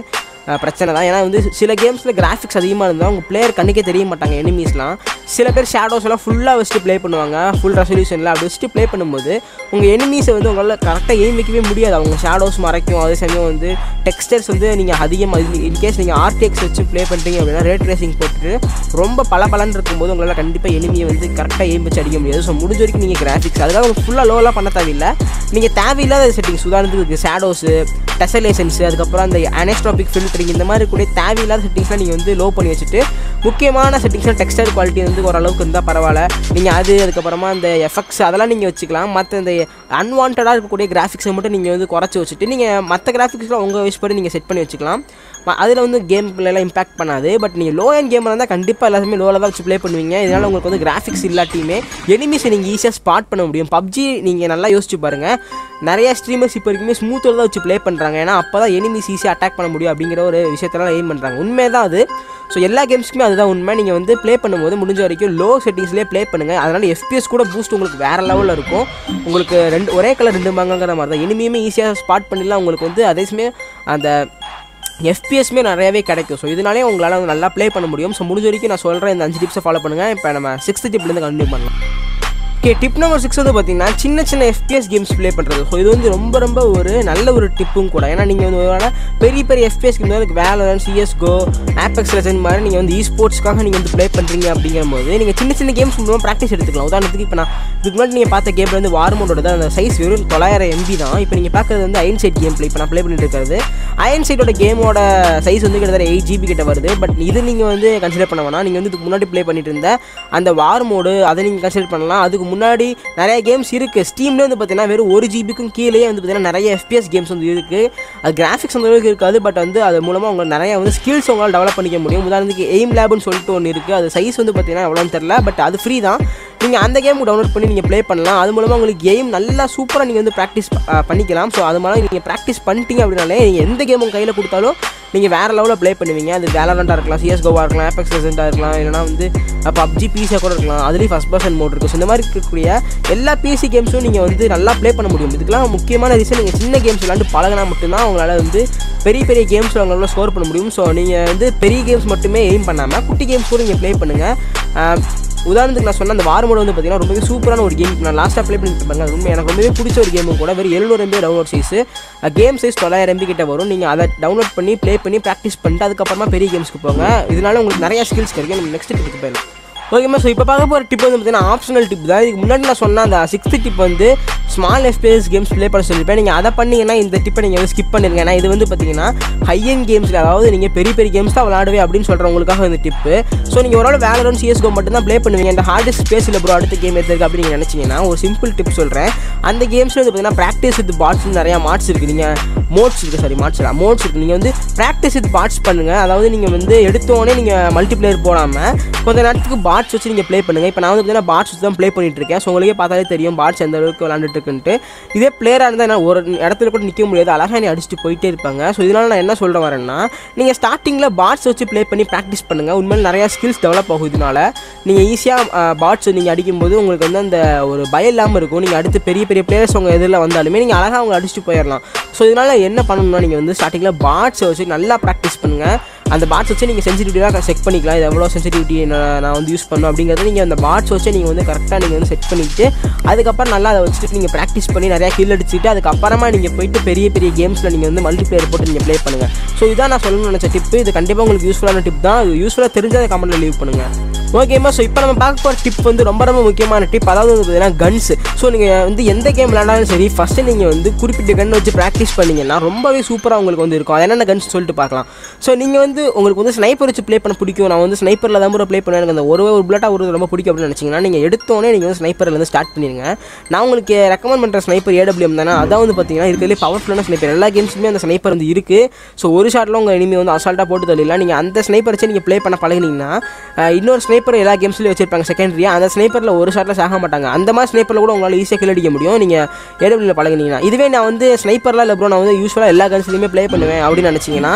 அஹ், பிரச்சனை தான் ஏன்னா வந்து சில கேம்ஸில் கிராஃபிக்ஸ் அதிகமாக இருந்தால் உங்கள் பிளேயர் கண்ணுக்கே தெரிய மாட்டாங்க எனிமீஸ்லாம் சில பேர் ஷேடோஸ் எல்லாம் ஃபுல்லாக வச்சுட்டு ப்ளே பண்ணுவாங்க ஃபுல் ரெசல்யூஷனில் அப்படி வச்சுட்டு ப்ளே பண்ணும்போது உங்கள் எனிமீஸை வந்து உங்களால் கரெக்டாக எய்ம் வைக்கவே முடியாது அவங்க ஷேடோஸ் மறைக்கும் அதே சமயம் வந்து டெக்ஸ்டர்ஸ் வந்து நீங்கள் அதிகமாக இன்கேஸ் நீங்கள் ஆர்டிஎக்ஸ் வச்சு ப்ளே பண்ணுறீங்க அப்படின்னா ரேட் ரேசிங் போட்டுட்டு ரொம்ப பல பலன் இருக்கும்போது உங்களால் கண்டிப்பாக எனிமியை வந்து கரெக்டாக எய்ம் வச்சு அடிக்க முடியாது ஸோ முடிஞ்ச வரைக்கும் நீங்கள் கிராஃபிக்ஸ் அதுக்காக உங்களுக்கு ஃபுல்லாக லோலாம் பண்ண தேவையில்லை நீங்கள் தேவையில்லாத செட்டிங்ஸ் உதாரணத்துக்கு ஷேடோஸு டெசலேஷன்ஸு அதுக்கப்புறம் அந்த அனஸ்ட்ராபிக் ஃபில்டரிங் இந்த மாதிரி கூட தேவையில்லாத செட்டிங்ஸ்லாம் நீங்கள் வந்து லோ பண்ணி வச்சுட்டு முக்கியமான செட்டிங்ஸ்லாம் டெக்ஸ்டர் குவாலிட்டி வந்து ஓரளவுக்கு இருந்தால் பரவாயில்ல நீங்கள் அது அதுக்கப்புறமா அந்த எஃபெக்ட்ஸ் அதெல்லாம் நீங்கள் வச்சுக்கலாம் மற்ற இந்த அன்வான்டாக இருக்கக்கூடிய கிராஃபிக்ஸை மட்டும் நீங்கள் வந்து குறைச்சி வச்சுட்டு நீங்கள் மற்ற கிராஃபிக்ஸ்லாம் உங்கள் விஷ் பண்ணி நீங்கள் செட் பண்ணி வச்சுக்கலாம் அதில் வந்து கேம் எல்லாம் இம்பாக்ட் பண்ணாது பட் நீங்கள் லோ அண்ட் கேம் இருந்தால் கண்டிப்பாக எல்லாருமே லோவில் தான் வச்சு ப்ளே பண்ணுவீங்க இதனால் உங்களுக்கு வந்து கிராஃபிக்ஸ் இல்லாட்டியுமே எனிமீஸை நீங்கள் ஈஸியாக ஸ்பாட் பண்ண முடியும் பப்ஜி நீங்கள் நல்லா யோசிச்சு பாருங்கள் நிறைய ஸ்ட்ரீமர்ஸ் இப்போ வரைக்குமே ஸ்மூத்தில் தான் வச்சு ப்ளே பண்ணுறாங்க ஏன்னா அப்போ தான் எனிமீஸ் ஈஸியாக அட்டாக் பண்ண முடியும் அப்படிங்கிற ஒரு விஷயத்தெல்லாம் எய்ம் பண்ணுறாங்க உண்மை தான் அது ஸோ எல்லா கேம்ஸ்க்குமே அதுதான் உண்மை நீங்கள் வந்து ப்ளே பண்ணும்போது முடிஞ்ச வரைக்கும் லோ செட்டிங்ஸ்லேயே ப்ளே பண்ணுங்கள் அதனால் எஃபிஎஸ் கூட பூஸ்ட் உங்களுக்கு வேறு லெவலில் இருக்கும் உங்களுக்கு ரெண்டு ஒரே கலர் ரெண்டு மாங்கங்கிற மாதிரி தான் இனிமையுமே ஈஸியாக ஸ்பாட் பண்ணிடலாம் உங்களுக்கு வந்து அதே சமயம் அந்த எஃபிஎஸ்மே நிறையவே கிடைக்கும் ஸோ இதனாலே உங்களால் வந்து நல்லா ப்ளே பண்ண முடியும் ஸோ முடிஞ்ச வரைக்கும் நான் சொல்கிறேன் இந்த அஞ்சு டிப்ஸை ஃபாலோ பண்ணுங்கள் இப்போ நம்ம சிக்ஸ்த் டிப்லேருந்து கண்டினியூ பண்ணலாம் ஓகே டிப் நம்பர் சிக்ஸ் வந்து பார்த்தீங்கன்னா சின்ன சின்ன எஃபிஎஸ் கேம்ஸ் ப்ளே பண்ணுறது ஸோ இது வந்து ரொம்ப ரொம்ப ஒரு நல்ல ஒரு டிப்பும் கூட ஏன்னா நீங்கள் வந்து ஒரு பெரிய பெரிய எஃபிஎஸ் கேம் வந்து வேலன் சிஎஸ்கோ ஆப்பெக்ஸ் லெசன் மாதிரி நீங்கள் வந்து இ ஸ்போர்ட்ஸ்க்காக நீங்கள் வந்து ப்ளே பண்ணுறீங்க அப்படிங்கும்போது நீங்கள் சின்ன சின்ன கேம்ஸ் மூலமாக ப்ராக்டிஸ் எடுத்துக்கலாம் உதாரணத்துக்கு இப்போ நான் இதுக்கு முன்னாடி நீங்கள் பார்த்த கேம் வந்து வார்மோடோட அந்த சைஸ் வெறும் தொள்ளாயிரம் எம்பி தான் இப்போ நீங்கள் பார்க்குறது வந்து அயன் சைட் கேம் ப்ளே இப்போ நான் ப்ளே பண்ணிட்டு இருக்கிறது அயன் சைட்டோட கேமோட சைஸ் வந்து கிட்டத்தட்ட எயிட் ஜிபி கிட்ட வருது பட் இது நீங்கள் வந்து கன்சிடர் பண்ண வேணாம் நீங்கள் வந்து இதுக்கு முன்னாடி ப்ளே பண்ணிட்டு இருந்த அந்த வார் மோடு அதை நீங்கள் கன்சிடர் பண்ணலாம் அதுக்கு முன்னாடி நிறைய கேம்ஸ் இருக்குது ஸ்டீம்லேயே வந்து பார்த்தீங்கன்னா வெறும் ஒரு ஜிபிக்கும் கீழே வந்து பார்த்தீங்கன்னா நிறைய எஃபிஎஸ் கேம்ஸ் வந்து இருக்குது அது கிராஃபிக்ஸ் அந்த அளவுக்கு இருக்காது பட் வந்து அது மூலமாக உங்களுக்கு நிறைய வந்து ஸ்கில்ஸ் உங்களால் டெவலப் பண்ணிக்க முடியும் உதாரணத்துக்கு எய்ம் லேப்னு சொல்லிட்டு ஒன்று இருக்குது அது சைஸ் வந்து பார்த்தீங்கன்னா எவ்வளோன்னு தெரில பட் அது ஃப்ரீ தான் நீங்கள் அந்த கேம் டவுன்லோட் பண்ணி நீங்கள் ப்ளே பண்ணலாம் அது மூலமாக உங்களுக்கு கேம் நல்லா சூப்பராக நீங்கள் வந்து ப்ராக்டிஸ் பண்ணிக்கலாம் ஸோ அது மூலம் நீங்கள் ப்ராக்டிஸ் பண்ணிட்டீங்க அப்படின்னாலே நீங்கள் எந்த கேம் உங்கள் கையில் கொடுத்தாலும் நீங்கள் வேறு லெவலில் ப்ளே பண்ணுவீங்க அது வேலரண்டாக இருக்கலாம் சிஎஸ்கோவாக இருக்கலாம் ஆப்பெக்ஸ் லெசண்டாக இருக்கலாம் இல்லைனா வந்து பப்ஜி பிசியாக கூட இருக்கலாம் அதுலேயும் ஃபஸ்ட் பர்சன் மோட் இருக்கும் ஸோ இந்த மாதிரி இருக்கக்கூடிய எல்லா பிசி கேம்ஸும் நீங்கள் வந்து நல்லா ப்ளே பண்ண முடியும் இதுக்கெல்லாம் முக்கியமான ரீசன் நீங்கள் சின்ன கேம்ஸ் விளாண்டு பழகினா மட்டும்தான் உங்களால் வந்து பெரிய பெரிய கேம்ஸ் உங்களால் ஸ்கோர் பண்ண முடியும் ஸோ நீங்கள் வந்து பெரிய கேம்ஸ் மட்டுமே எய்ம் பண்ணாமல் குட்டி கேம்ஸ் கூட நீங்கள் ப்ளே பண்ணுங்கள் உதாரணத்துக்கு நான் சொன்ன அந்த வார் மோடு வந்து பார்த்தீங்கன்னா ரொம்பவே சூப்பரான ஒரு கேம் நான் லாஸ்ட்டாக ப்ளே பண்ணிட்டு பாருங்க அது உண்மை எனக்கு ரொம்பவே பிடிச்ச ஒரு கேமும் கூட வெறும் எழுநூறு MB download size game size தொள்ளாயிரம் எம்பி கிட்ட வரும் நீங்கள் அதை டவுன்லோட் பண்ணி ப்ளே பண்ணி ப்ராக்டிஸ் பண்ணிட்டு அதுக்கப்புறமா பெரிய கேம்ஸ்க்கு போங்க இதனால உங்களுக்கு நிறைய ஸ்கில்ஸ் கிடைக்கும் நம்ம நெக்ஸ்ட் டிப்புக்கு போயிடலாம் ஓகேம்மா ஸோ இப்போ பார்க்க போகிற டிப் வந்து பார்த்தீங்கன்னா ஆப்ஷனல் டிப் தான் இதுக்கு முன்னாடி நான் சொன்ன அந்த சிக்ஸ்த் டிப் வந்து ஸ்மால் எஃபிஎஸ் கேம்ஸ் ப்ளே பண்ண சொல்லியிருப்பேன் நீங்கள் அதை பண்ணீங்கன்னா இந்த டிப்பை நீங்கள் வந்து ஸ்கிப் பண்ணிருங்க ஏன்னா இது வந்து பார்த்தீங்கன்னா ஹை என் கேம்ஸில் அதாவது நீங்கள் பெரிய பெரிய கேம்ஸ் தான் விளாடுவே அப்படின்னு சொல்கிறவங்களுக்காக இந்த டிப்பு ஸோ நீங்கள் ஒரு நாள் வேலரன் சிஎஸ்கோ மட்டும் தான் ப்ளே பண்ணுவீங்க இந்த ஹார்டஸ்ட் ஸ்பேஸில் ப்ரோ அடுத்த கேம் எடுத்துருக்கு அப்படின்னு நீங்கள் நினச்சிங்கன்னா ஒரு சிம்பிள் டிப் சொல்கிறேன் அந்த கேம்ஸில் வந்து பார்த்தீங்கன்னா ப்ராக்டிஸ் வித் பாட்ஸ் நிறையா மாட்ஸ் இருக்குது நீங்கள் மோட்ஸ் இருக்குது சாரி மாட்ஸ் இல்லை மோட்ஸ் இருக்குது நீங்கள் வந்து ப்ராக்டிஸ் வித் பாட்ஸ் பண்ணுங்கள் அதாவது நீங்கள் வந்து எடுத்தோடனே நீங்கள் மல்டிப்ளேயர் போடாமல் கொஞ்ச நேரத்துக்கு பாட்ஸ் வச்சு நீங்கள் ப்ளே பண்ணுங்கள் இப்போ நான் வந்து பார்த்தீங்கன்னா பாட்ஸ் வச்சு தான் ப்ளே பண்ணிட்டு இருக்கேன் ஸோ உங்களுக்கே பார்த்தாலே தெரியும் பாட்ஸ் எந்த அளவுக்கு விளாண்டுட்டு இருக்குன்ட்டு இதே பிளேயராக இருந்தால் என்ன ஒரு இடத்துல கூட நிற்க முடியாது அழகாக நீ அடிச்சுட்டு போயிட்டே இருப்பாங்க ஸோ இதனால் நான் என்ன சொல்ல வரேன்னா நீங்கள் ஸ்டார்டிங்கில் பாட்ஸ் வச்சு ப்ளே பண்ணி ப்ராக்டிஸ் பண்ணுங்கள் உண்மையில் நிறையா ஸ்கில்ஸ் டெவலப் ஆகும் இதனால நீங்கள் ஈஸியாக பாட்ஸ் நீங்கள் அடிக்கும்போது உங்களுக்கு வந்து அந்த ஒரு பயம் இல்லாமல் இருக்கும் நீங்கள் அடுத்து பெரிய பெரிய பிளேயர்ஸ் உங்கள் எதிரில் வந்தாலுமே நீங்கள் அழகாக அவங்க அடிச்சுட்டு போயிடலாம் ஸோ இதனால் என்ன பண்ணணும்னா நீங்கள் வந்து ஸ்டார்டிங்கில் பாட்ஸை வச்சு நல்லா ப்ராக்டிஸ் பண்ணுங்கள் அந்த பாட்ஸ் வச்சு நீங்கள் சென்சிட்டிவிட்டியாக செக் பண்ணிக்கலாம் இது எவ்வளோ சென்சிட்டிவிட்டி நான் நான் வந்து யூஸ் பண்ணணும் அப்படிங்கிறது நீங்கள் அந்த பாட்ஸ் வச்சு நீங்கள் வந்து கரெக்டாக நீங்கள் வந்து செட் பண்ணிவிட்டு அதுக்கப்புறம் நல்லா அதை வச்சுட்டு நீங்கள் ப்ராக்டிஸ் பண்ணி நிறையா கில் அடிச்சுட்டு அதுக்கப்புறமா நீங்கள் போயிட்டு பெரிய பெரிய கேம்ஸில் நீங்கள் வந்து மல்டி பிளேயர் போட்டு நீங்கள் ப்ளே பண்ணுங்கள் ஸோ இதான் நான் சொல்லணும்னு நினச்ச டிப்பு இது கண்டிப்பாக உங்களுக்கு யூஸ்ஃபுல்லான டிப் தான் இது யூஸ்ஃபுல்லாக தெரிஞ்சதை கமெண்ட்டில் லீவ் பண்ணுங்கள் ஓகேம்மா ஸோ இப்போ நம்ம பார்க்க போகிற டிப் வந்து ரொம்ப ரொம்ப முக்கியமான டிப் அதாவது வந்து பார்த்தீங்கன்னா கன்ஸ் ஸோ நீங்கள் வந்து எந்த கேம் விளாண்டாலும் சரி ஃபஸ்ட்டு நீங்கள் வந்து குறிப்பிட்ட கன் வச்சு ப்ராக்டிஸ் பண்ணீங்கன்னா ரொம்பவே சூப்பராக உங்களுக்கு வந்து இருக்கும் அது என்னென்ன கன்ஸ் சொல்லிட்டு பார்க்கலாம் ஸோ நீங்கள் வந்து உங்களுக்கு வந்து ஸ்னைப்பர் வச்சு ப்ளே பண்ண பிடிக்கும் நான் வந்து ஸ்னைப்பரில் தான் ப்ளே பண்ண எனக்கு அந்த ஒரு ஒரு புல்லட்டாக ஒரு ரொம்ப பிடிக்கும் அப்படின்னு நினச்சிங்கன்னா நீங்கள் எடுத்தோடனே நீங்கள் வந்து ஸ்னைப்பரில் வந்து ஸ்டார்ட் பண்ணிடுங்க நான் உங்களுக்கு ரெக்கமெண்ட் பண்ணுற ஸ்னைப்பர் ஏடபிள்யூஎம் தானே அதான் வந்து பார்த்தீங்கன்னா இருக்கிறதுலே பவர்ஃபுல்லான ஸ்னைப்பர் எல்லா கேம்ஸுமே அந்த ஸ்னைப்பர் வந்து இருக்குது ஸோ ஒரு ஷாட்டில் உங்கள் இனிமே வந்து அசால்ட்டாக போட்டு தள்ளிடலாம் நீங்கள் அந்த ஸ்னைப்பர் வச்சு நீங்கள் ப்ளே பண்ண பழகினீங்கன்னா அஹ், இன்னொரு ஸ்னைப்பர் எல்லா கேம்ஸ்லையும் வச்சிருப்பாங்க செகண்டரியாக அந்த ஸ்னைப்பரில் ஒரு ஷாட்டில் சாக மாட்டாங்க அந்த மாதிரி ஸ்னைப்பரில் கூட உங்களால் ஈஸியாக கில் அடிக்க முடியும் நீங்கள் ஏடபிள்யூவில் பழகினீங்கன்னா இதுவே நான் வந்து ஸ்னைப்பர்லாம் இல்லை ப்ரோ நான் வந்து யூஸ்வலாக எல்லா கன்ஸ்லையுமே ப்ளே பண்ணுவேன் அப்படின்னு நினச்சிங்கன்னா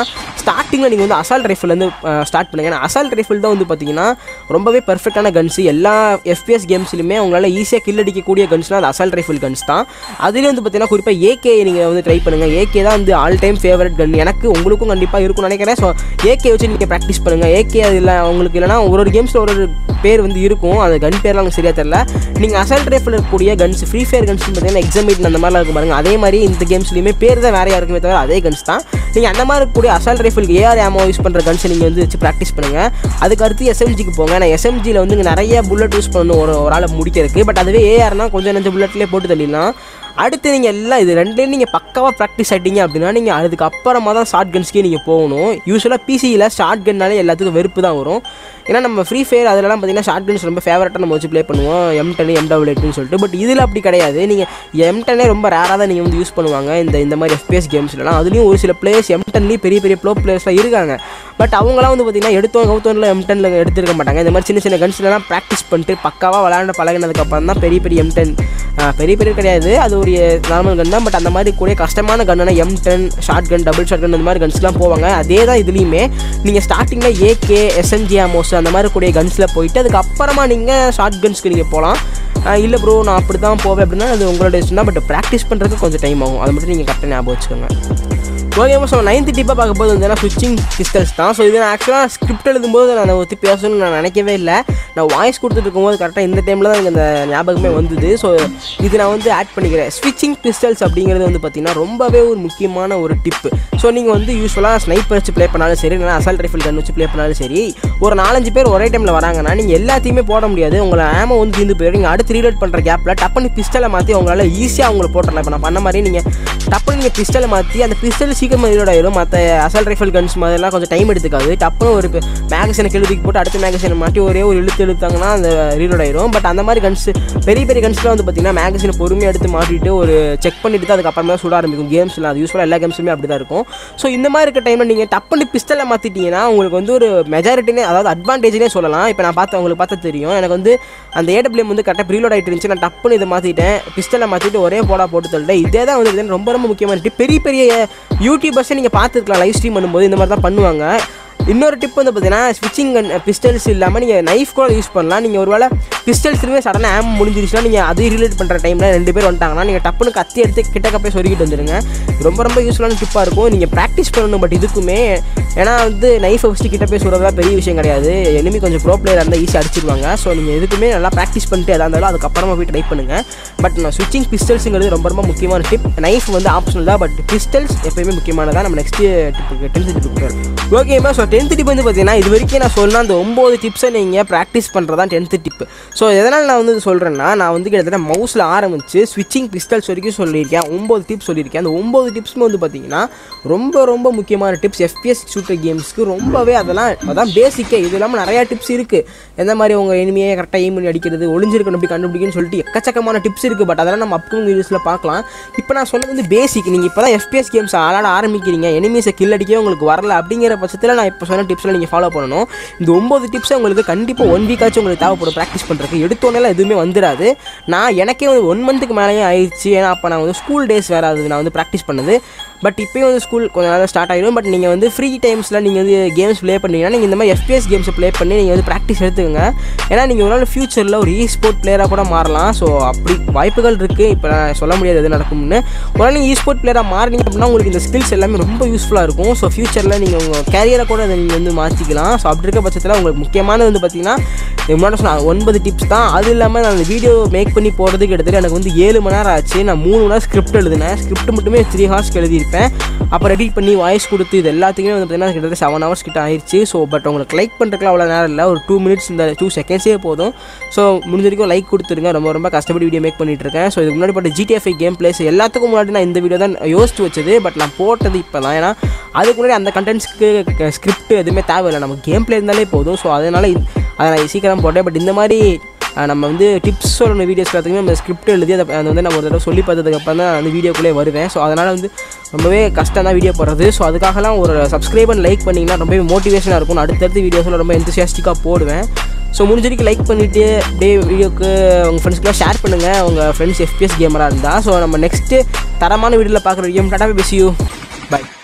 ஸ்டார்டிங்கில் நீங்கள் வந்து அசால்ட் ரைஃபிள்லேருந்து ஸ்டார்ட் பண்ணுங்கள் ஏன்னா அசால்ட் ரைஃபிள் தான் வந்து பார்த்தீங்கன்னா ரொம்பவே பெர்ஃபெக்டான கன்ஸ் எல்லா எஃபிஎஸ் கேம்ஸ்லையுமே உங்களால் ஈஸியாக கில் அடிக்கக்கூடிய கன்ஸ்னால் அது அசால்ட் ரைஃபிள் கன்ஸ் தான் அதுலேயும் வந்து பார்த்தீங்கன்னா குறிப்பாக ஏகே நீங்கள் வந்து ட்ரை பண்ணுங்கள் ஏகே தான் வந்து ஆல் டைம் ஃபேவரட் கன் எனக்கு உங்களுக்கும் கண்டிப்பாக இருக்கும்னு நினைக்கிறேன் ஸோ ஏகே வச்சு நீங்கள் ப்ராக்டிஸ் பண்ணுங்கள் ஏகே அது இல்லை உங்களுக்கு இல்லைனா ஒரு ஒரு கேம்ஸில் ஒரு ஒரு பேர் வந்து இருக்கும் அந்த கன் பேர்லாம் எனக்கு சரியாக தெரில நீங்கள் அசால்ட் ரைஃபிள் இருக்கக்கூடிய கன்ஸ் ஃப்ரீ ஃபயர் கன்ஸ் பார்த்தீங்கன்னா எக்ஸாமிட் அந்த மாதிரிலாம் இருக்கும் பாருங்க அதே மாதிரி இந்த கேம்ஸ்லையுமே பேர் தான் வேறையாக இருக்குமே தவிர அதே கன்ஸ் தான் நீங்கள் அந்த மாதிரி இருக்கக்கூடிய assault rifle AR ammo use பண்ணுற கன்ஸை நீங்கள் வந்து வச்சு ப்ராக்டிஸ் பண்ணுங்கள் அதுக்கு அடுத்து எஸ்எம்ஜிக்கு போங்க நான் எஸ்எம்ஜியில் வந்து இங்கே நிறைய புல்லட் யூஸ் பண்ணணும் ஒரு ஒரு ஆளை முடிக்கிறதுக்கு பட் அதுவே ஏஆர்னா கொஞ்சம் நஞ்ச புல்லட்லேயே போட்டு தள்ளிடலாம் அடுத்து நீங்கள் எல்லாம் இது ரெண்டுலேயும் நீங்கள் பக்காவாக ப்ராக்டிஸ் ஆகிட்டீங்க அப்படின்னா நீங்கள் அதுக்கு அப்புறமா தான் ஷார்ட் கன்ஸ்க்கே நீங்கள் போகணும் யூஸ்வலாக பிசியில் ஷார்ட் கன்னாலே எல்லாத்துக்கும் வெறுப்பு தான் வரும் ஏன்னா நம்ம ஃப்ரீ ஃபயர் அதிலலாம் பார்த்தீங்கன்னா ஷார்ட் கன்ஸ் ரொம்ப ஃபேவரட்டாக நம்ம வச்சு ப்ளே பண்ணுவோம் எம் டென் எம் டபுள் எட்டுன்னு சொல்லிட்டு பட் இதில் அப்படி கிடையாது நீங்கள் எம் டென்னே ரொம்ப ரேராக தான் நீங்கள் வந்து யூஸ் பண்ணுவாங்க இந்த இந்த மாதிரி எஃபிஎஸ் கேம்ஸ்லாம் அதுலேயும் ஒரு சில பிளேயர்ஸ் எம் டென்லேயும் பெரிய பெரிய ப்ளோ பிளேயர்ஸ்லாம் இருக்காங்க பட் அவங்களாம் வந்து பார்த்தீங்கன்னா எடுத்தோம் கவுத்தோனில் எம் டெனில் எடுத்துருக்க மாட்டாங்க இந்த மாதிரி சின்ன சின்ன கன்ஸ்லாம் ப்ராக்டிஸ் பண்ணிட்டு பக்காவாக விளையாண்டு பழகினதுக்கப்புறம் தான் பெரிய பெரிய எம் டென் பெரிய பெரிய கிடையாது அது ஒரு நார்மல் கன் தான் பட் அந்த மாதிரி கூட கஷ்டமான கன்னா M ten shotgun double shotgun அந்த மாதிரி கன்ஸ்லாம் போவாங்க அதே தான் இதுலேயுமே நீங்கள் ஸ்டார்டிங்கில் ஏகே எஸ்எம்ஜி ஆமோஸ் அந்த மாதிரி கூடிய கன்ஸில் போயிட்டு அதுக்கப்புறமா நீங்கள் ஷார்ட் கன்ஸ்க்கு நீங்கள் போகலாம் இல்லை ப்ரோ நான் அப்படி தான் போவேன் அப்படின்னா அது உங்களோட இஷ்டம் தான் பட் ப்ராக்டிஸ் பண்ணுறதுக்கு கொஞ்சம் டைம் ஆகும் அதை மட்டும் நீங்கள் கரெக்டாக ஞாபகம் வச்சுக்கோங்க ஓகே ஸோ நைன்த் டிப்பாக பார்க்கும்போது வந்து ஸ்விட்சிங் பிஸ்டல்ஸ் தான் ஸோ இது நான் ஆக்சுவலாக ஸ்கிரிப்ட் எழுதும்போது நான் அதை பற்றி பேசணும்னு நான் நினைக்கவே இல்லை நான் வாய்ஸ் கொடுத்துட்டு இருக்கும்போது கரெக்டாக இந்த டைமில் தான் எனக்கு அந்த ஞாபகமே வந்தது ஸோ இது நான் வந்து ஆட் பண்ணிக்கிறேன் ஸ்விட்சிங் பிஸ்டல்ஸ் அப்படிங்கிறது வந்து பார்த்திங்கன்னா ரொம்பவே ஒரு முக்கியமான ஒரு டிப்பு ஸோ நீங்கள் வந்து யூஸ்வலாக ஸ்னைப்பர் வச்சு ப்ளே பண்ணாலும் சரி இல்லைனா அசால்ட் ரைஃபிள் கன் வச்சு ப்ளே பண்ணாலும் சரி ஒரு நாலஞ்சு பேர் ஒரே டைமில் வராங்கன்னா நீங்கள் எல்லாத்தையுமே போட முடியாது உங்களை ஆமோ வந்து தீர்ந்து போயிடும் நீங்கள் அடுத்து ரீலோட் பண்ணுற கேப்பில் டப்புன்னு பிஸ்டலை மாற்றி உங்களால் ஈஸியாக அவங்கள போட்டுடலாம் இப்போ நான் பண்ண மாதிரி நீங்கள் டப்புன்னு நீங்கள் பிஸ்டலை மாற்றி அந்த பிஸ்டல் சீக்கிரமாக ரீலோட் ஆயிடும் மற்ற அசால்ட் ரைஃபிள் கன்ஸ் மாதிரிலாம் கொஞ்சம் டைம் எடுத்துக்காது டப்புன்னு ஒரு மேகசினை கெழுதிக்கு போட்டு அடுத்த மேகசினை மாட்டி ஒரே ஒரு இழுத்து இழுத்தாங்கன்னா அந்த ரீலோட் ஆயிரும் பட் அந்த மாதிரி கன்ஸ் பெரிய பெரிய கன்ஸ்லாம் வந்து பார்த்தீங்கன்னா மேகசினை பொறுமையாக எடுத்து மாட்டிட்டு ஒரு செக் பண்ணிட்டு தான் அதுக்கப்புறமா சுட ஆரம்பிக்கும் கேம்ஸ்லாம் அது யூஸ்வலாக எல்லா கேம்ஸுமே அப்படி தான் இருக்கும் ஸோ இந்த மாதிரி இருக்க டைமில் நீங்கள் டப்புன்னு பிஸ்டலை மாற்றிட்டீங்கன்னா உங்களுக்கு வந்து ஒரு மெஜாரிட்டினே அதாவது அட்வான்டேஜ்னே சொல்லலாம் இப்போ நான் பார்த்து உங்களுக்கு பார்த்தா தெரியும் எனக்கு வந்து அந்த ஏடபிள்யூஎம் வந்து கரெக்டாக ப்ரீலோட் ஆகிட்டு இருந்துச்சு நான் டப்புன்னு இதை மாற்றிட்டேன் பிஸ்டலை மாற்றிட்டு ஒரே போடா போட்டு தள்ளிட்டேன் இதே தான் வந்து இதுன்னு ரொம்ப ரொம்ப முக்கியமான tip. பெரிய பெரிய யூடியூபர்ஸை நீங்கள் பார்த்துருக்கலாம் லைவ் ஸ்ட்ரீம் பண்ணும்போது இந்த மாதிரி தான் பண்ணுவாங்க இன்னொரு டிப் வந்து பார்த்தீங்கன்னா ஸ்விட்சிங் கன் பிஸ்டல்ஸ் இல்லாமல் நீங்கள் நைஃப் கூட யூஸ் பண்ணலாம் நீங்கள் ஒருவேளை பிஸ்டல்ஸ்லுமே சடனாக ஆம் முடிஞ்சிருச்சுன்னா நீங்கள் அது ரிலேட் பண்ணுற டைமில் ரெண்டு பேர் வந்துட்டாங்கன்னா நீங்கள் டப்புன்னு கத்தி எடுத்து கிட்டக்க போய் சொருகிட்டு வந்துடுங்க ரொம்ப ரொம்ப யூஸ்ஃபுல்லான டிப்பாக இருக்கும் நீங்கள் ப்ராக்டிஸ் பண்ணணும் பட் இதுக்குமே ஏன்னா வந்து நைஃபை ஃபஸ்ட்டு கிட்ட போய் சுடுறதா பெரிய விஷயம் கிடையாது எனிமி கொஞ்சம் ப்ரோ பிளேயர் இருந்தால் ஈஸியாக அடிச்சிருவாங்க ஸோ நீங்கள் எதுக்குமே நல்லா ப்ராக்டிஸ் பண்ணிட்டு எதாக இருந்தாலும் அதுக்கப்புறமா போய் ட்ரை பண்ணுங்கள் பட் நான் ஸ்விட்சிங் பிஸ்டல்ஸுங்கிறது ரொம்ப ரொம்ப முக்கியமான டிப் நைஃப் வந்து ஆப்ஷனல் தான் பட் பிஸ்டல்ஸ் எப்பயுமே முக்கியமானதாக நம்ம நெக்ஸ்ட் டிப்புக்கு டென்த் டிப்புக்கு ஓகேப்பா ஸோ டென்த் டிப் வந்து பார்த்தீங்கன்னா இது வரைக்கும் நான் சொன்ன அந்த ஒம்பது டிப்ஸை நீங்கள் ப்ராக்டிஸ் பண்ணுறது தான் டென்த்து டிப்பு ஸோ எதனால் நான் வந்து சொல்கிறேன்னா நான் வந்து கிட்டத்தட்ட மவுஸில் ஆரம்பித்து ஸ்விட்சிங் பிஸ்டல்ஸ் வரைக்கும் சொல்லியிருக்கேன் ஒம்பது டிப்ஸ் சொல்லியிருக்கேன் அந்த ஒம்பது டிப்ஸுமே வந்து பார்த்தீங்கன்னா ரொம்ப ரொம்ப முக்கியமான டிப்ஸ் எஃபிஎஸ் ஷூட்டர் கேம்ஸ்க்கு ரொம்பவே அதெல்லாம் அதான் பேசிக்கே இது இல்லாமல் நிறையா டிப்ஸ் இருக்குது எந்த மாதிரி உங்கள் எனிமையை கரெக்டாக எய்ம் பண்ணி அடிக்கிறது ஒளிஞ்சிருக்கணும் எப்படி கண்டுபிடிக்கணும்னு சொல்லிட்டு எக்கச்சக்கமான டிப்ஸ் இருக்குது பட் அதெல்லாம் நம்ம அப்கமிங் வீடியோஸில் பார்க்கலாம் இப்போ நான் சொன்னது வந்து பேசிக் நீங்கள் இப்போ தான் எஃபிஎஸ் கேம்ஸ் விளாட ஆரம்பிக்கிறீங்க எனிமீஸை கில் அடிக்கவே உங்களுக்கு வரல அப்படிங்கிற பட்சத்தில் நான் இப்போ சொன்ன டிப்ஸில் நீங்கள் ஃபாலோ பண்ணணும் இந்த ஒம்பது டிப்ஸை உங்களுக்கு கண்டிப்பாக ஒன் வீக்காச்சும் உங்களுக்கு தேவைப்படும் ப்ராக்டிஸ் பண்ணுறதுக்கு எடுத்தோன்னே எதுவுமே வந்துடாது நான் எனக்கே வந்து ஒன் மந்த்துக்கு மேலேயே ஆயிடுச்சு ஏன்னா அப்போ நான் வந்து ஸ்கூல் டேஸ் வேறு அது நான் வந்து ப்ராக்டிஸ் பண்ணது பட் இப்போயும் வந்து ஸ்கூல் கொஞ்சம் நேரம் ஸ்டார்ட் ஆகிடும் பட் நீங்கள் வந்து ஃப்ரீ டைம்ஸில் நீங்கள் வந்து கேம்ஸ் ப்ளே பண்ணீங்கன்னா நீங்கள் இந்த மாதிரி எஃபிஎஸ் கேம்ஸை ப்ளே பண்ணி நீங்கள் வந்து ப்ராக்டிஸ் எடுத்துக்கோங்க ஏன்னா நீங்கள் ஒரு நாள் ஃபியூச்சரில் ஒரு இ ஸ்போர்ட் பிளேயராக கூட மாறலாம் ஸோ அப்படி வாய்ப்புகள் இருக்குது இப்போ நான் சொல்ல முடியாது எது நடக்கும்னு ஒரு நாள் நீங்கள் இ ஸ்போர்ட் பிளேயராக மாறினீங்க அப்படின்னா உங்களுக்கு இந்த ஸ்கில்ஸ் எல்லாமே ரொம்ப யூஸ்ஃபுல்லாக இருக்கும் ஸோ ஃபியூச்சரில் நீங்கள் உங்கள் கேரியரை கூட அதை நீங்கள் வந்து மாற்றிக்கலாம் ஸோ அப்படி இருக்க பட்சத்தில் உங்களுக்கு முக்கியமானது வந்து பார்த்தீங்கன்னா முன்னாடி சொன்ன ஒன்பது டிப்ஸ் தான் அது இல்லாமல் நான் அந்த வீடியோ மேக் பண்ணி போகிறதுக்கு கிட்டத்தட்ட எனக்கு வந்து ஏழு மணி நேரம் ஆச்சு நான் மூணு மணி நேரம் ஸ்கிரிப்ட் எழுதினேன் ஸ்கிரிப்ட் மட்டுமே த்ரீ ஹவர்ஸ்க்கு எழுதியிருப்பேன் அப்புறம் எடிட் பண்ணி வாய்ஸ் கொடுத்து இது எல்லாத்துக்குமே வந்து பார்த்தீங்கன்னா கிட்டத்தட்ட செவன் ஹவர்ஸ் கிட்ட ஆயிடுச்சு ஸோ பட் உங்களுக்கு லைக் பண்ணுறதுக்குலாம் அவ்வளோ நேரம் இல்லை ஒரு டூ மினிட்ஸ் இந்த டூ செகண்ட்ஸே போதும் ஸோ முடிஞ்ச வரைக்கும் லைக் கொடுத்துருங்க ரொம்ப ரொம்ப கஷ்டப்பட்டு வீடியோ மேக் பண்ணிட்டு இருக்கேன் ஸோ இதுக்கு முன்னாடி போட்ட ஜிடிஎஃப்ஐ கேம் பிளேஸ் எல்லாத்துக்கும் முன்னாடி நான் இந்த வீடியோ தான் யோசிச்சு வச்சது பட் நான் போட்டது இப்போ தான் ஏன்னா அதுக்கு முன்னாடி அந்த கண்டென்ட்ஸ்க்கு ஸ்கிரிப்ட் எதுவுமே தேவையில்லை நம்ம கேம் பிளே இருந்தாலே போதும் ஸோ அதனால் அதை நான் சீக்கிரம் போட்டேன் பட் இந்த மாதிரி அஹ், நம்ம வந்து டிப்ஸ் சொல்லணும் வீடியோஸ் எல்லாத்துக்குமே நம்ம ஸ்கிரிப்ட் எழுதி அதை அதை வந்து நம்ம ஒரு தடவை சொல்லி பார்த்ததுக்கப்புறம் தான் அந்த வீடியோக்குள்ளே வருவேன் ஸோ அதனால் வந்து ரொம்பவே கஷ்டம் தான் வீடியோ போடுறது ஸோ அதுக்காகலாம் ஒரு சப்ஸ்கிரைப் அண்ட் லைக் பண்ணிங்கன்னா ரொம்பவே மோட்டிவேஷனாக இருக்கும் நான் அடுத்தடுத்து வீடியோஸில் ரொம்ப எந்தசியாஸ்டிக்காக போடுவேன் ஸோ முடிஞ்ச வரைக்கும் லைக் பண்ணிவிட்டு அப்படியே வீடியோக்கு உங்கள் ஃப்ரெண்ட்ஸ்க்குலாம் ஷேர் பண்ணுங்கள் உங்கள் ஃப்ரெண்ட்ஸ் எஃபிஎஸ் கேமராக இருந்தால் ஸோ நம்ம நெக்ஸ்ட்டு தரமான வீடியோவில் பார்க்குற வரைக்கும் டாடா பேசியூ பை